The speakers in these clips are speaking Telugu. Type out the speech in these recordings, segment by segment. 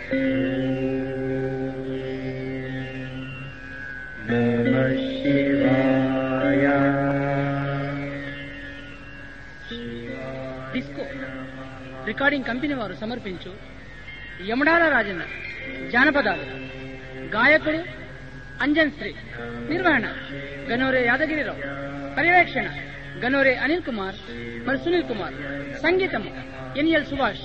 नमः शिवाय డిస్కో రికార్డింగ్ కంపెనీ వారు సమర్పించు యమడాల రాజన్న జానపదాలు గాయకుడు అంజన్ శ్రీ నిర్వహణ గనోరే యాదగిరిరావు పర్యవేక్షణ గనోరే అనిల్ కుమార్ మరి సునీల్ కుమార్ సంగీతం ఎన్ఎల్ సుభాష్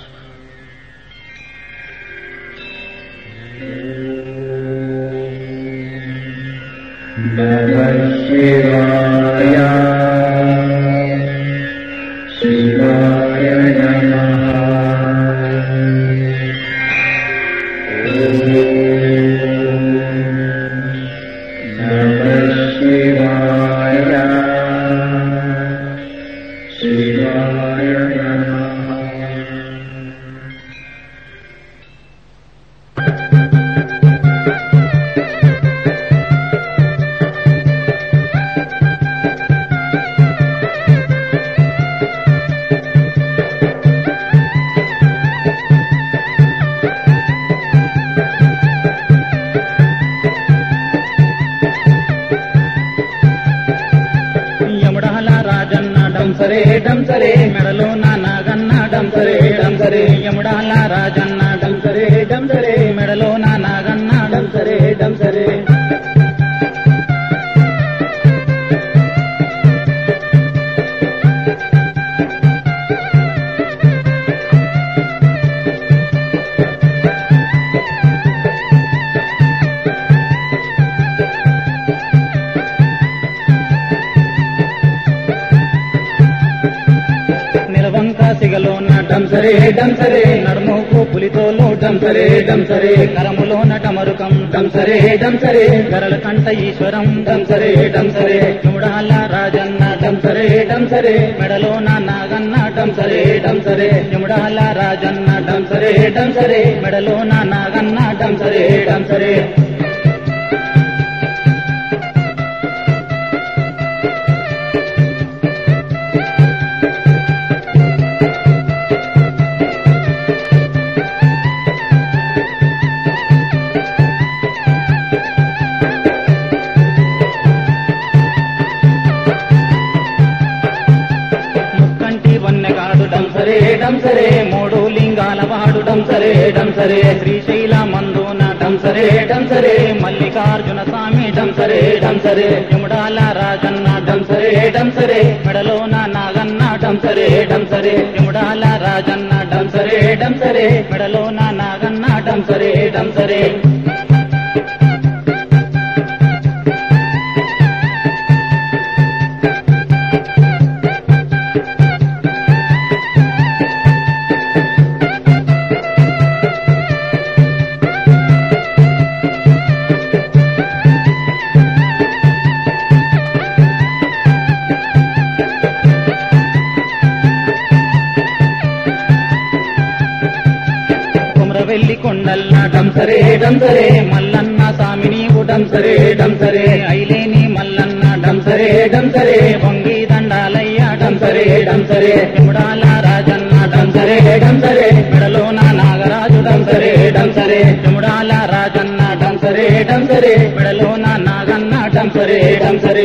नमः शिवाय शिवाय नमः नमः शिवाय शिवाय नमः యముడాల రాజన్న డంసరే డంసరే మెడలో నా నాగన్న డంసరే డంసరే యముడాల రాజన్న డంసరే డంసరే మెడలో నా నాగన్న డంసరే డంసరే నిలవంక సిగలోన డంసరే డంసరే నడుముకు పులితోలు డంసరే డంసరే కరములోన డమరుకం డంసరే డంసరే గరల కంట ఈశ్వరం డంసరే డంసరే చూడాల రాజన్న డంసరే డంసరే మెడలోన నాగన్న డంసరే డంసరే చూడాల రాజన్న డంసరే డంసరే మెడలోన నాగన్న డంసరే డంసరే ముక్కంటి వన్నెగాడు డంసరే డంసరే మూడు లింగాల వాడు డంసరే డంసరే శ్రీశైల మందున డంసరే డంసరే మల్లికార్జున స్వామి డంసరే డంసరే యముడాల రాజన్న డంసరే డంసరే మెడలోన నాగన్న డంసరే డంసరే యముడాల రాజన్న డంసరే డంసరే మెడలోన నాగన్న డంసరే డంసరే కుమరవెల్లి కొండల్ల డంసరే డంసరే మల్లన్న స్వామి నీవు డంసరే డంసరే ఐలేని మల్లన్న డంసరే డంసరే వంగి దండాలయ్య డంసరే డంసరే ఎముడాల రాజన్న డంసరే డంసరే మెడలోన నాగరాజు డంసరే డంసరే ఎముడాల రాజన్న డంసరే డంసరే మెడలోన నాగన్న డంసరే డంసరే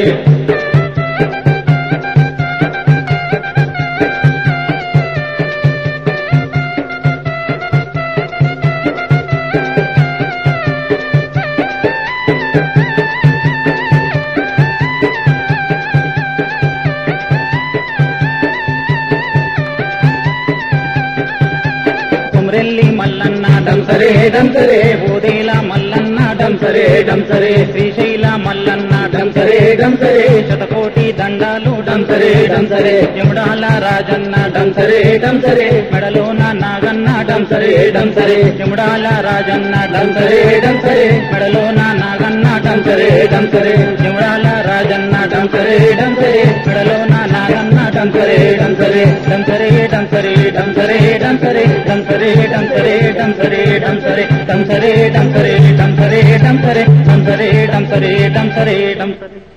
కుమరెల్లి మల్లన్న డంసరే డంసరే ఓదేల మల్లన్న డంసరే డంసరే శ్రీశైల మల్లన్న డంసరే డంసరే శతకోటి దండాలు డంసరే డంసరే యముడాల రాజన్న డంసరే డంసరే మెడలోన నాగన్న డంసరే డంసరే యముడాల రాజన్న డంసరే డంసరే మెడలోన నాగన్న డంసరే డంసరే యముడాల రాజన్న డంసరే డంసరే మెడలోన నాగన్న డంసరే డంసరే డంసరే డంసరే డంసరే డంసరే డంసరే డంసరే డంసరే డంసరే డంసరే డంసరే డంసరే డంసరే డంసరే డంసరే డంసరే డంసరే